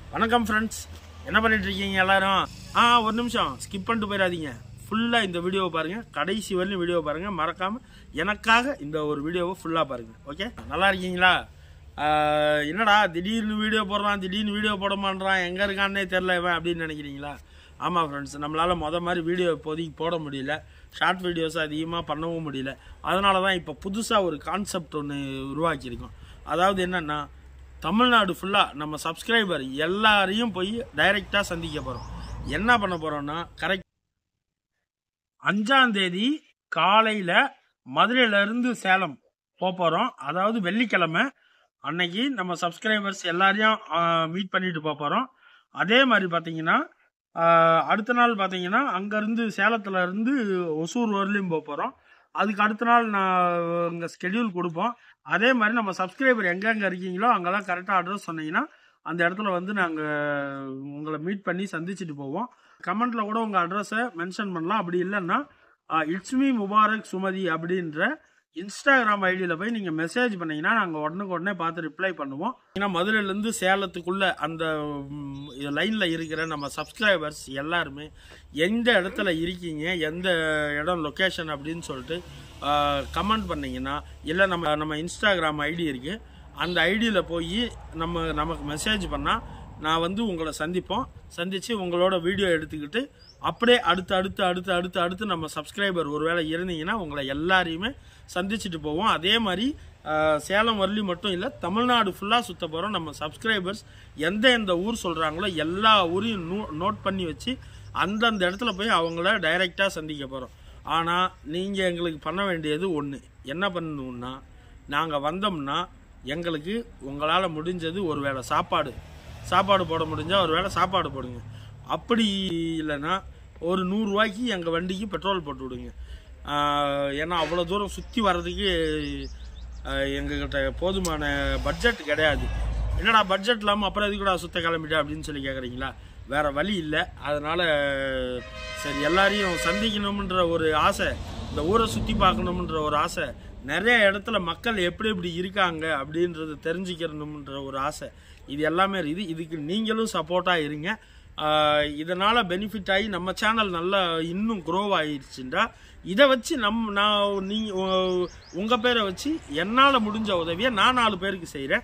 வணக்கம் ஃப்ரெண்ட்ஸ் என்ன பண்ணிட்டு இருக்கீங்க எல்லாரும் ஆ ஒரு நிமிஷம் ஸ்கிப் பண்ணிட்டு போயிடாதீங்க ஃபுல்லாக இந்த வீடியோவை பாருங்க கடைசி வரலையும் வீடியோ பாருங்க மறக்காம எனக்காக இந்த ஒரு வீடியோவை ஃபுல்லாக பாருங்க ஓகே நல்லா இருக்கீங்களா ஆ, என்னடா திடீர்னு வீடியோ போடுறான் திடீர்னு வீடியோ போட மாட்டான் எங்கே இருக்கான்னே தெரில இவன் அப்படின்னு நினைக்கிறீங்களா ஆமாம் ஃப்ரெண்ட்ஸ் நம்மளால் மொதல் மாதிரி வீடியோ இப்போதைக்கு போட முடியல ஷார்ட் வீடியோஸ் அதிகமாக பண்ணவும் முடியல அதனால தான் இப்போ புதுசாக ஒரு கான்செப்ட் ஒன்று உருவாக்கியிருக்கோம் அதாவது என்னென்னா தமிழ்நாடு ஃபுல்லாக நம்ம சப்ஸ்கிரைபர் எல்லாரையும் போய் டைரெக்டாக சந்திக்க போகிறோம் என்ன பண்ண போகிறோம்னா கரெக்ட் அஞ்சாம் தேதி காலையில் மதுரையிலேருந்து சேலம் போக போகிறோம் அதாவது வெள்ளிக்கிழமை அன்னைக்கு நம்ம சப்ஸ்கிரைபர்ஸ் எல்லாரையும் மீட் பண்ணிட்டு போக போகிறோம் அதே மாதிரி பார்த்தீங்கன்னா ஆஹ், அடுத்த நாள் பார்த்தீங்கன்னா அங்கேருந்து சேலத்துல இருந்து ஒசூர் வரலையும் போக போகிறோம் அதுக்கு அடுத்த நாள் நான் இங்கே ஸ்கெடியூல் கொடுப்போம் அதே மாதிரி நம்ம சப்ஸ்கிரைபர் எங்கெங்கே இருக்கீங்களோ அங்கெல்லாம் கரெக்டாக அட்ரஸ் சொன்னீங்கன்னா அந்த இடத்துல வந்து நாங்கள் உங்களை மீட் பண்ணி சந்திச்சுட்டு போவோம் கமெண்ட்டில் கூட உங்கள் அட்ரஸை மென்ஷன் பண்ணலாம் அப்படி இல்லைன்னா இட்ஸ் மீ முபாரக் சுமதி அப்படின்ற இன்ஸ்டாகிராம் ஐடியில் போய் நீங்கள் மெசேஜ் பண்ணீங்கன்னா நாங்கள் உடனுக்கு உடனே பார்த்து ரிப்ளை பண்ணுவோம் ஏன்னா மதுரையிலேருந்து சேலத்துக்குள்ள அந்த லைனில் இருக்கிற நம்ம சப்ஸ்கிரைபர்ஸ் எல்லாருமே எந்த இடத்துல இருக்கீங்க எந்த இடம் லொக்கேஷன் அப்படின்னு சொல்லிட்டு கமெண்ட் பண்ணீங்கன்னா இல்லை நம்ம நம்ம இன்ஸ்டாகிராம் ஐடி இருக்குது அந்த ஐடியில் போய் நம்ம நமக்கு மெசேஜ் பண்ணால் நான் வந்து உங்களை சந்திப்போம் சந்தித்து உங்களோட வீடியோ எடுத்துக்கிட்டு அப்படியே அடுத்து அடுத்து அடுத்து அடுத்து அடுத்து நம்ம சப்ஸ்கிரைபர் ஒருவேளை இருந்தீங்கன்னா உங்களை எல்லாரையுமே சந்திச்சுட்டு போவோம் அதே மாதிரி ஆஹ், சேலம் வரலி மட்டும் இல்லை தமிழ்நாடு ஃபுல்லாக சுத்த போகிறோம் நம்ம சப்ஸ்கிரைபர்ஸ் எந்த எந்த ஊர் சொல்கிறாங்களோ எல்லா ஊரையும் நோ நோட் பண்ணி வச்சு அந்தந்த இடத்துல போய் அவங்கள டைரெக்டாக சந்திக்க போகிறோம் ஆனால் நீங்கள் எங்களுக்கு பண்ண வேண்டியது ஒன்று என்ன பண்ணணும்னா நாங்கள் வந்தோம்னா எங்களுக்கு உங்களால் முடிஞ்சது ஒரு வேளை சாப்பாடு சாப்பாடு போட முடிஞ்சால் ஒரு வேளை சாப்பாடு போடுங்க அப்படி இல்லைன்னா ஒரு நூறுரூவாய்க்கு எங்கள் வண்டிக்கு பெட்ரோல் போட்டு விடுங்க ஆஹ் ஏன்னா அவ்வளோ தூரம் சுற்றி வர்றதுக்கு ஆஹ் எங்ககிட்ட போதுமான பட்ஜெட் கிடையாது என்னடா பட்ஜெட் இல்லாமல் அப்புறம் எதுக்குடா சுத்த கிளம்பிட்டா அப்படின்னு சொல்லி கேட்குறீங்களா வேற வழி இல்லை அதனால சரி எல்லாரையும் சந்திக்கணும்ன்ற ஒரு ஆசை இந்த ஊரை சுற்றி பார்க்கணும்ன்ற ஒரு ஆசை நிறைய இடத்துல மக்கள் எப்படி எப்படி இருக்காங்க அப்படின்றது தெரிஞ்சுக்கணும்ன்ற ஒரு ஆசை இது எல்லாமே இருக்குது இதுக்கு நீங்களும் சப்போர்ட்டாக இருங்க ஆஹ் இதனால பெனிஃபிட் ஆகி நம்ம சேனல் நல்லா இன்னும் க்ரோ ஆயிடுச்சுன்றா இதை வச்சு நம் நான் நீ உ- உங்க பேரை வச்சு என்னால் முடிஞ்ச உதவியை நான் நாலு பேருக்கு செய்கிறேன்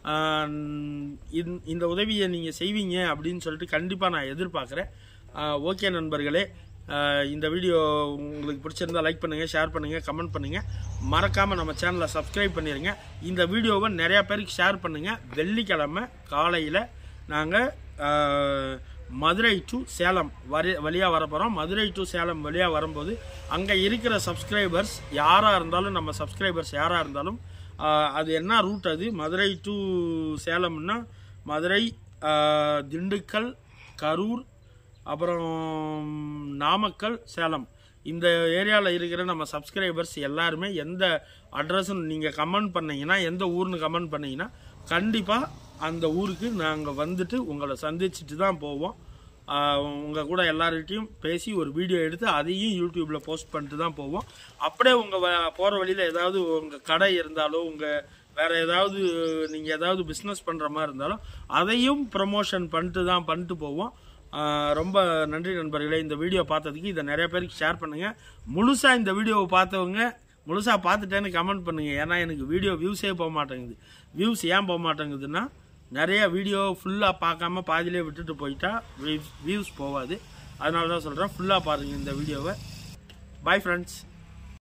இந்த உதவியை நீங்கள் செய்வீங்க அப்படின்னு சொல்லிட்டு கண்டிப்பாக நான் எதிர்பார்க்குறேன் ஓகே நண்பர்களே ஆஹ் இந்த வீடியோ உங்களுக்கு பிடிச்சிருந்தா லைக் பண்ணுங்கள் ஷேர் பண்ணுங்கள் கமெண்ட் பண்ணுங்கள் மறக்காமல் நம்ம சேனலை சப்ஸ்கிரைப் பண்ணிடுங்க இந்த வீடியோவை நிறையா பேருக்கு ஷேர் பண்ணுங்கள் வெள்ளிக்கிழமை காலையில் நாங்கள் மதுரை டு சேலம் வரி வழியாக வர போகிறோம் மதுரை டு சேலம் வழியாக வரும்போது அங்கே இருக்கிற சப்ஸ்கிரைபர்ஸ் யாராக இருந்தாலும் நம்ம சப்ஸ்கிரைபர்ஸ் யாராக இருந்தாலும் ஆஹ் அது என்ன ரூட் அது மதுரை டு சேலம்னா மதுரை ஆஹ் திண்டுக்கல் கரூர் அப்புறம் நாமக்கல் சேலம் இந்த ஏரியாவில் இருக்கிற நம்ம சப்ஸ்கிரைபர்ஸ் எல்லாருமே எந்த அட்ரஸும் நீங்கள் கமெண்ட் பண்ணீங்கன்னா எந்த ஊர்னு கமெண்ட் பண்ணீங்கன்னா கண்டிப்பாக அந்த ஊருக்கு நாங்கள் வந்துட்டு உங்களை சந்திச்சுட்டு தான் போவோம் உங்கள் கூட எல்லார்கிட்டையும் பேசி ஒரு வீடியோ எடுத்து அதையும் யூடியூப்பில் போஸ்ட் பண்ணிட்டு தான் போவோம் அப்படியே உங்கள் போகிற வழியில் ஏதாவது உங்கள் கடை இருந்தாலோ உங்கள் வேற ஏதாவது நீங்கள் ஏதாவது பிஸ்னஸ் பண்ணுற மாதிரி இருந்தாலும் அதையும் ப்ரமோஷன் பண்ணிட்டு தான் பண்ணிட்டு போவோம் ஆஹ் ரொம்ப நன்றி நண்பர்களே இந்த வீடியோ பார்த்ததுக்கு இதை நிறைய பேருக்கு ஷேர் பண்ணுங்க முழுசா இந்த வீடியோவை பார்த்தவங்க முழுசா பார்த்துட்டேன்னு கமெண்ட் பண்ணுங்க ஏன்னா எனக்கு வீடியோ வியூஸே போக மாட்டேங்குது வியூஸ் ஏன் போக மாட்டேங்குதுன்னா நிறைய வீடியோ ஃபுல்லாக பார்க்காம பாதியிலே விட்டுட்டு போயிட்டா வியூஸ் போகாது அதனால தான் சொல்கிறேன் ஃபுல்லாக பாருங்கள் இந்த வீடியோவை பாய் ஃப்ரெண்ட்ஸ்